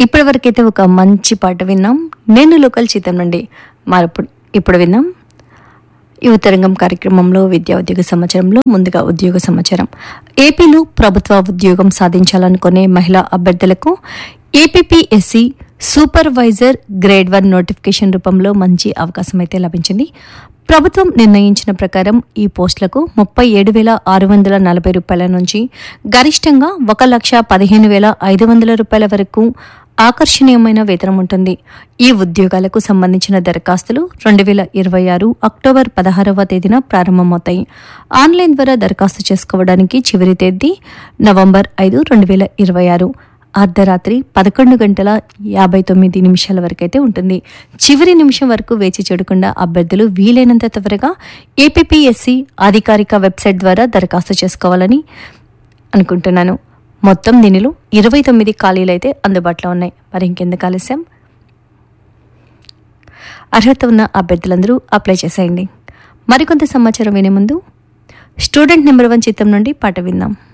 ఇప్పటి వరకైతే ఒక మంచి పాట విన్నాం నేను లోకల్ చిత్రం నుండి మరప్పుడు ఇప్పుడు విన్నాం యువతరంగం కార్యక్రమంలో విద్యా ఉద్యోగ సమాచారంలో ముందుగా ఉద్యోగ సమాచారం ఏపీలో ప్రభుత్వ ఉద్యోగం సాధించాలనుకునే మహిళా అభ్యర్థులకు APPSC supervisor grade one notification రూపంలో మంచి అవకాశం అయితే లభించింది ప్రభుత్వం నిర్ణయించిన ప్రకారం ఈ పోస్టులకు ముప్పై ఏడు వేల ఆరు వందల నలభై రూపాయల నుంచి గరిష్టంగా ఒక లక్ష పదిహేను వేల ఐదు వందల రూపాయల వరకు ఆకర్షణీయమైన వేతనం ఉంటుంది ఈ ఉద్యోగాలకు సంబంధించిన దరఖాస్తులు రెండు వేల ఇరవై ఆరు అక్టోబర్ పదహారవ తేదీన ప్రారంభమవుతాయి ఆన్లైన్ ద్వారా దరఖాస్తు చేసుకోవడానికి చివరి తేదీ నవంబర్ ఐదు రెండు వేల ఇరవై ఆరు అర్ధరాత్రి పదకొండు గంటల యాభై తొమ్మిది నిమిషాల వరకు అయితే ఉంటుంది చివరి నిమిషం వరకు వేచి చూడకుండా అభ్యర్థులు వీలైనంత త్వరగా ఏపీపీఎస్సీ అధికారిక వెబ్సైట్ ద్వారా దరఖాస్తు చేసుకోవాలని అనుకుంటున్నాను మొత్తం దీనిలో ఇరవై తొమ్మిది ఖాళీలు అయితే అందుబాటులో ఉన్నాయి మరి ఇంకెందుకు ఆలస్యం అర్హత ఉన్న అభ్యర్థులందరూ అప్లై చేసేయండి మరికొంత సమాచారం వినే ముందు స్టూడెంట్ నెంబర్ వన్ చిత్రం నుండి పాట విందాం